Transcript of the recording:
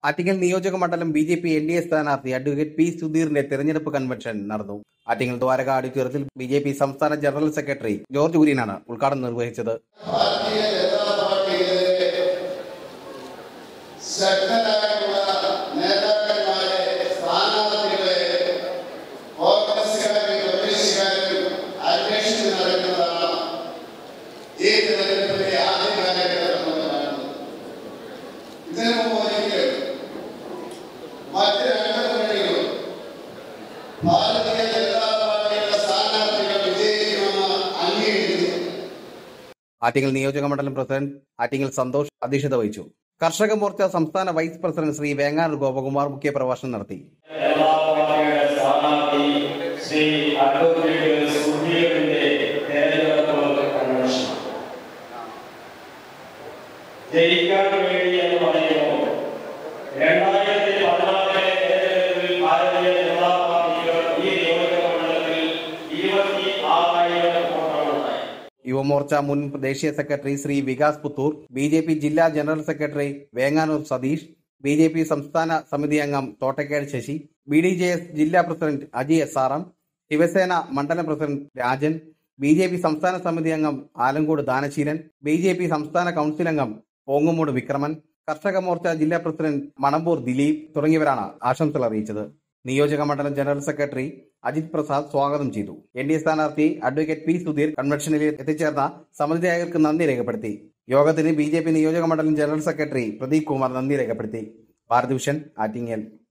ആറ്റിങ്ങൽ നിയോജക മണ്ഡലം B J P N D A സ്ഥാനാർത്ഥി അഡ്വക്കേറ്റ് പി സുധീറിന്റെ തെരഞ്ഞെടുപ്പ് കൺവെൻഷൻ നടന്നു ആറ്റിങ്ങൽ ദ്വാരക ഓഡിറ്റോറിയത്തിൽ ബി ജെ പി സംസ്ഥാന ജനറൽ സെക്രട്ടറി ജോർജ് കുര്യനാണ് ഉദ്ഘാടനം നിർവഹിച്ചത് ഭാരതീയ ജനതാ പാർട്ടിയിലെ ശക്തരായിട്ടുള്ള നേതാക്കന്മാരെ സ്ഥാനാർത്ഥികളെ കോൺഗ്രസുകാരും കമ്മ്യൂണിസ്റ്റുകാരും അന്വേഷിച്ച് നടക്കുന്നതാണ് ഈ തെരഞ്ഞെടുപ്പിന്റെ ആദ്യ കാലഘട്ടം നമ്മൾ കാണുന്നത് ഇതിനു മുമ്പ് ഒരിക്കലും മറ്റ് രണ്ട് മുന്നണികളും ഭാരതീയ ജനതാ പാർട്ടിയുടെ സ്ഥാനാർത്ഥികൾ വിജയിക്കുമെന്ന് അംഗീകരിച്ചു ആറ്റിങ്ങൽ നിയോജക മണ്ഡലം പ്രസിഡന്റ് ആറ്റിങ്ങൽ സന്തോഷ് അധ്യക്ഷത വഹിച്ചു കർഷക മോർച്ച സംസ്ഥാന വൈസ് പ്രസിഡന്റ് ശ്രീ വേങ്ങാനൂർ ഗോപകുമാർ മുഖ്യപ്രഭാഷണം നടത്തി കേരള പാർട്ടിയുടെ സ്ഥാനാർത്ഥി ശ്രീ അഡ്വക്കേറ്റ് സുധീറിന്റെ തെരഞ്ഞെടുപ്പ് കൺവെൻഷൻ ജയിക്കാൻ വേണ്ടി എന്ന് പറയുമ്പോൾ രണ്ടായിരത്തി പതിനാറിലെ തെരഞ്ഞെടുപ്പിൽ ഭാരതീയ ജനതാ പാർട്ടിക്ക് ഈ നിയോജക മണ്ഡലത്തിൽ ഇരുപത്തി ആറായിരം വോട്ടാണുണ്ടായി യുവമോർച്ച മുൻ ദേശീയ secretary Shri Vikas Puthur B J P ജില്ലാ general secretary Venganoor Satheesh B J P സംസ്ഥാന സമിതി അംഗം Thottakkad Sasi B D J S ജില്ലാ president Aji S R M Shivsena മണ്ഡലം president Rajan B J P സംസ്ഥാന സമിതി അംഗം Alamcode Danaseelan B J P സംസ്ഥാന കൗൺസിൽ അംഗം പോങ്ങുമൂട് വിക്രമൻ കർഷക മോർച്ച ജില്ലാ പ്രസിഡന്റ് മണമ്പൂർ ദിലീപ് തുടങ്ങിയവരാണ് ആശംസകൾ അറിയിച്ചത് നിയോജക മണ്ഡലം ജനറൽ സെക്രട്ടറി അജിത് പ്രസാദ് സ്വാഗതം ചെയ്തു എൻ ഡി എ സ്ഥാനാർത്ഥി അഡ്വക്കേറ്റ് പി സുധീർ കൺവെൻഷനിൽ എത്തിച്ചേർന്ന സമിതിയായകർക്ക് നന്ദി രേഖപ്പെടുത്തി യോഗത്തിന് ബി ജെ പി നിയോജക മണ്ഡലം ജനറൽ സെക്രട്ടറി പ്രദീപ് കുമാർ നന്ദി രേഖപ്പെടുത്തി ഭാരത് വിഷൻ ആറ്റിങ്ങൽ